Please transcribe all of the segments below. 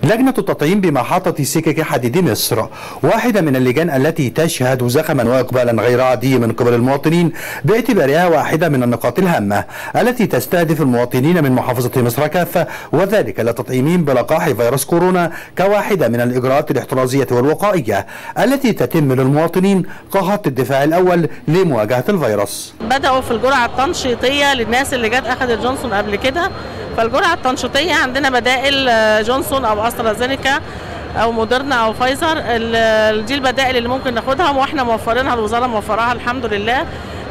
لجنة التطعيم بمحطة سكك حديد مصر واحدة من اللجان التي تشهد زخما وإقبالا غير عادي من قبل المواطنين باعتبارها واحدة من النقاط الهامة التي تستهدف المواطنين من محافظة مصر كافة وذلك لتطعيمهم بلقاح فيروس كورونا كواحدة من الإجراءات الاحترازية والوقائية التي تتم للمواطنين كخط الدفاع الأول لمواجهة الفيروس بدأوا في الجرعة التنشيطية للناس اللي جت أخذت جونسون قبل كده فالجرعة التنشيطية عندنا بدائل جونسون أو أسترازينيكا أو موديرنا أو فايزر دي البدائل اللي ممكن ناخدها وإحنا موفرينها الوزارة موفراها الحمد لله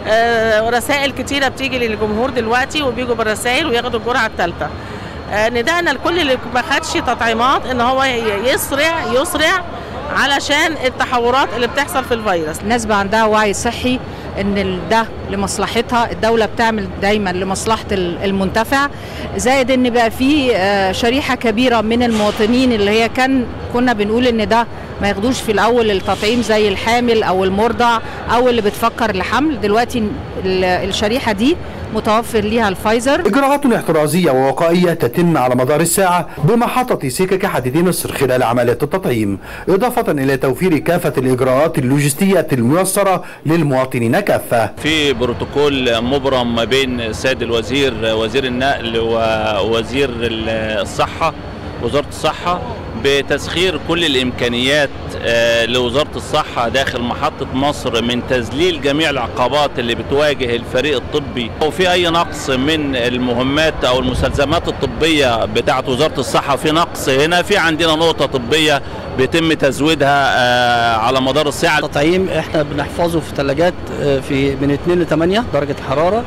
رسائل كتيرة بتيجي للجمهور دلوقتي وبيجوا بالرسائل وياخدوا الجرعة الثالثة نداءنا لكل اللي ما خدش تطعيمات ان هو يسرع يسرع علشان التحورات اللي بتحصل في الفيروس الناس بقى عندها وعي صحي ان ده لمصلحتها الدوله بتعمل دايما لمصلحه المنتفع زائد ان بقى في شريحه كبيره من المواطنين اللي هي كان كنا بنقول ان ده ما ياخدوش في الاول التطعيم زي الحامل او المرضع او اللي بتفكر لحمل دلوقتي الشريحه دي متوفر ليها الفايزر إجراءات احترازية ووقائية تتم على مدار الساعة بمحطة سكك حديد مصر خلال عملية التطعيم إضافة إلى توفير كافة الإجراءات اللوجستية الميسرة للمواطنين كافة في بروتوكول مبرم ما بين السيد الوزير وزير النقل ووزير الصحة وزارة الصحة بتسخير كل الامكانيات لوزاره الصحه داخل محطه مصر من تذليل جميع العقبات اللي بتواجه الفريق الطبي وفي اي نقص من المهمات او المستلزمات الطبيه بتاعه وزاره الصحه في نقص هنا في عندنا نقطه طبيه بيتم تزويدها على مدار الساعه التطعيم احنا بنحفظه في ثلاجات في من 2 ل 8 درجه حراره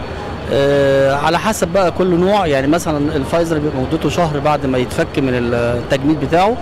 على حسب بقى كل نوع يعني مثلا الفايزر بيبقى مدته شهر بعد ما يتفك من التجميد بتاعه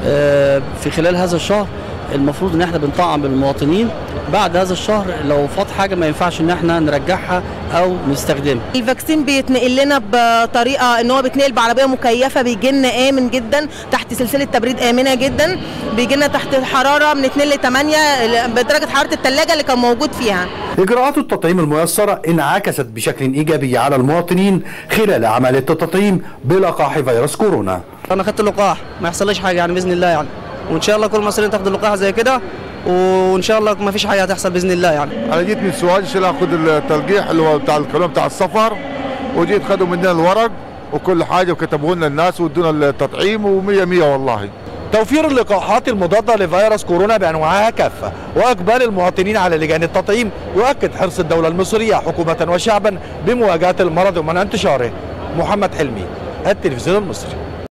في خلال هذا الشهر المفروض ان احنا بنطعم بالمواطنين بعد هذا الشهر لو فات حاجه ما ينفعش ان احنا نرجعها او نستخدمها الفاكسين بيتنقل لنا بطريقه ان هو بيتنقل بعربيه مكيفه بيجي لنا امن جدا تحت سلسله تبريد امنه جدا بيجي لنا تحت الحراره من 2 ل 8 بدرجه حراره الثلاجه اللي كان موجود فيها إجراءات التطعيم الميسرة انعكست بشكل إيجابي على المواطنين خلال عملية التطعيم بلقاح فيروس كورونا انا خدت اللقاح ما يحصلش حاجه يعني باذن الله يعني وان شاء الله كل المصريين تاخد اللقاح زي كده وان شاء الله ما فيش حاجه هتحصل باذن الله يعني انا جيت من سوهاج عشان اخد التلقيح اللي هو بتاع الكلام بتاع السفر وجيت خدوا مننا الورق وكل حاجه وكتبوه لنا الناس وادونا التطعيم و100 100 والله توفير اللقاحات المضادة لفيروس كورونا بأنواعها كافة وإقبال المواطنين على لجان التطعيم يؤكد حرص الدولة المصرية حكومة وشعبا بمواجهة المرض ومنع انتشاره محمد حلمي التلفزيون المصري